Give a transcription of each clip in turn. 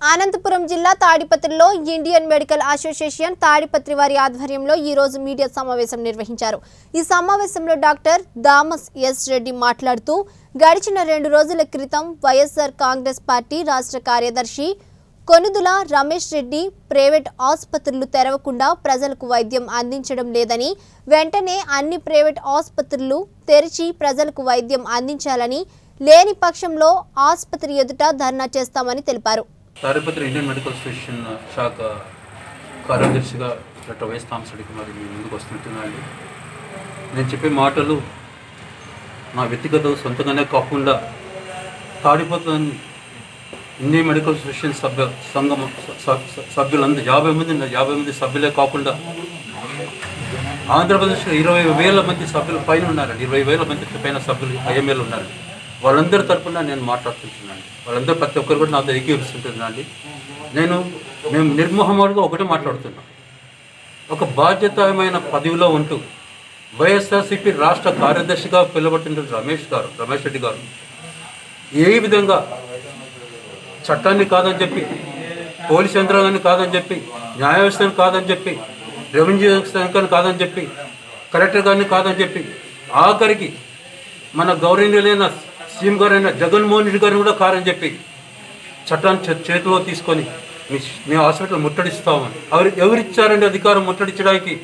అనంతపురం జిల్లా తాడిపత్రిలో Indian medical association Tadipatri వారి ఆధ్వర్యంలో ఈ రోజు మీడియా సమావేశం నిర్వహించారు ఈ సమావేశంలో డాక్టర్ దామస్ ఎస్ రెడ్డి మాట్లాడుతూ గడిచిన రెండు రోజుల క్రితం వైఎస్ఆర్ కాంగ్రెస్ పార్టీ రాష్ట్ర కార్యదర్శి కొనుదుల రమేష్ రెడ్డి ప్రైవేట్ ఆసుపత్రులు తెరవకుండా ప్రజలకు వైద్యం అందించడం లేదని వెంటనే అన్ని ప్రైవేట్ ఆసుపత్రులు తెరిచి ప్రజలకు వైద్యం అందించాలని లేని పక్షంలో ఆసుపత్రి ఎదుట ధర్నా చేస్తామని తెలిపారు తాడిపత్రి ఇండియన్ మెడికల్ అసోసియేషన్ శాఖ కార్యదర్శిగా డాక్టర్ వైఎస్ థామస్ రెడ్డికి మరి మీ ముందుకు వస్తుంటున్నాను నేను చెప్పే మాటలు నా వ్యక్తిగత సొంతంగానే కాకుండా తాడిపత్రి ఇండియన్ మెడికల్ అసోసియేషన్ సభ్య సంఘం స- స- సభ్యులందరూ యాభై మంది ఉన్నారు. యాభై మంది సభ్యులే కాకుండా ఆంధ్రప్రదేశ్లో ఇరవై వేల మంది సభ్యులు పైన ఉన్నారండి ఇరవై వేల మంది పైన సభ్యులు ఐఎంఏలు ఉన్నారు వాళ్ళందరి తరపున నేను మాట్లాడుతుంటున్నాను వాళ్ళందరూ ప్రతి ఒక్కరు కూడా నాతో ఏకీపిస్తుంటున్నాండి నేను మేము నిర్మోహమాలుగా ఒకటే మాట్లాడుతున్నాం ఒక బాధ్యతమైన పదవిలో ఉంటూ వైఎస్ఆర్సీపీ రాష్ట్ర కార్యదర్శిగా పిలువబడుతున్న రమేష్ గారు రమేష్ రెడ్డి గారు ఏ విధంగా చట్టాన్ని కాదని చెప్పి పోలీస్ యంత్రాంగాన్ని కాదని చెప్పి న్యాయ వ్యవస్థను కాదని చెప్పి రెవెన్యూ వ్యవస్థను కాదని చెప్పి కలెక్టర్ గారిని కాదని చెప్పి ఆఖరికి మన గౌరవనీయులైన సీఎం గారైన జగన్మోహన్ రెడ్డి గారిని కూడా కారని చెప్పి చట్టాన్ని చే- చేతిలో తీసుకొని మీ మీ హాస్పిటల్ ముట్టడిస్తామని ఎవరు ఎవరిచ్చారండి అధికారం ముట్టడించడానికి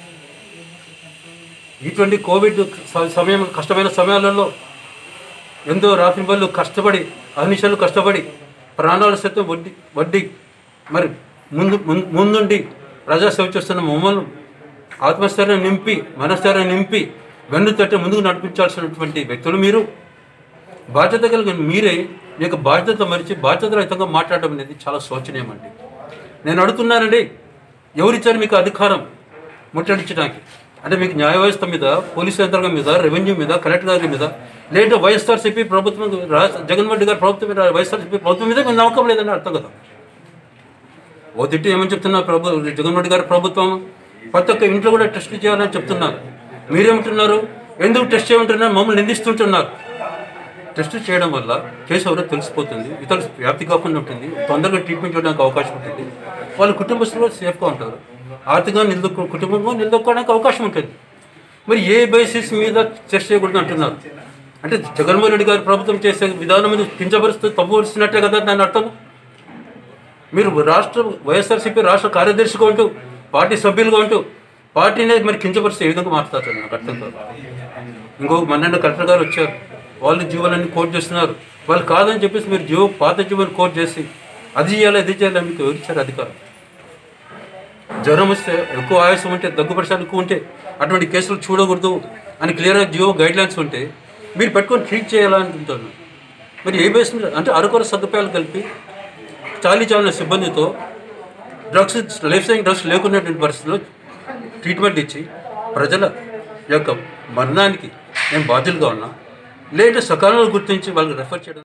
ఇటువంటి కోవిడ్ స- సమయం కష్టమైన సమయాలలో ఎంతో రాత్రి పనులు కష్టపడి అహర్నిశలు కష్టపడి ప్రాణాల సైతం వడ్డీ వడ్డీ మరి ముందు ముం- ముందుండి ప్రజాసేవ చేస్తున్న మమ్మల్ని ఆత్మస్థైర్యం నింపి మనస్థైర్యం నింపి వెన్ను తట్టి ముందుకు నడిపించాల్సినటువంటి వ్యక్తులు మీరు బాధ్యత కలిగిన మీరే మీకు బాధ్యత మరిచి బాధ్యత రహితంగా మాట్లాడడం అనేది చాలా శోచనీయం అండి నేను అడుగుతున్నానండి ఎవరిచ్చారు మీకు అధికారం ముట్టడించడానికి అంటే మీకు న్యాయ వ్యవస్థ మీద పోలీసు యంత్రాంగం మీద రెవెన్యూ మీద కలెక్టర్ గారి మీద లేదా వైఎస్ఆర్సీపీ ప్రభుత్వం రా- జగన్మోహన్ రెడ్డి గారి ప్రభుత్వం మీద వైఎస్ఆర్సీపీ ప్రభుత్వం మీద మీకు నమ్మకం లేదని అర్థం కదా ఓ తిట్టి ఏమని చెప్తున్నారు ప్రభు జగన్మోహన్ రెడ్డి గారి ప్రభుత్వం ప్రతి ఒక్క ఇంట్లో కూడా టెస్ట్ చేయాలని చెప్తున్నారు మీరేమంటున్నారు ఎందుకు టెస్ట్ చేయమంటున్నారు మమ్మల్ని నిందిస్తుంటున్నారు టెస్ట్ చేయడం వల్ల కేసు ఎవరో తెలిసిపోతుంది ఇతరులు వ్యాప్తి కాకుండా ఉంటుంది తొందరగా ట్రీట్మెంట్ చేయడానికి అవకాశం ఉంటుంది వాళ్ళ కుటుంబస్తులు సేఫ్గా ఉంటారు ఆర్థికంగా నిలదొక్కు కుటుంబంగా నిలదొక్కోవడానికి అవకాశం ఉంటుంది మరి ఏ బేసిస్ మీద టెస్ట్ చేయకూడదు అంటున్నారు అంటే జగన్మోహన్ రెడ్డి గారి ప్రభుత్వం చేసే విధానం మీద కించపరుస్తూ తప్పుపరుస్తున్నట్టే కదా దాని అర్థం మీరు రాష్ట్ర వైఎస్ఆర్సీపీ రాష్ట్ర కార్యదర్శిగా ఉంటూ పార్టీ సభ్యులుగా ఉంటూ పార్టీనే మరి కించపరిస్తే ఏ విధంగా మాట్లాడతారు నాకు అర్థం కాదు ఇంకొక మన్నెండ కలెక్టర్ గారు వచ్చారు వాళ్ళు జీవోలన్నీ కోట్ చేస్తున్నారు వాళ్ళు కాదని చెప్పేసి మీరు జీవో పాత జీవోని కోట్ చేసి అది చేయాలి అది చేయాలి మీకు ఎవరిచ్చారు అధికారం జ్వరం వస్తే ఎక్కువ ఆయాసం ఉంటే దగ్గు పరిసరాలు ఎక్కువ ఉంటే అటువంటి కేసులు చూడకూడదు అని క్లియర్గా జియో గైడ్ లైన్స్ ఉంటే మీరు పెట్టుకొని ట్రీట్ చేయాలనుకుంటాను మరి ఏ బేస్ మీద అంటే అరకొర సదుపాయాలు కలిపి చాలీ చాలిన సిబ్బందితో డ్రగ్స్ లైఫ్ సైన్ డ్రగ్స్ లేకున్నటువంటి పరిస్థితుల్లో ట్రీట్మెంట్ ఇచ్చి ప్రజల యొక్క మరణానికి నేను బాధ్యులుగా ఉన్నా లేదంటే సకాలంలో గుర్తించి వాళ్ళకి రెఫర్ చేయడం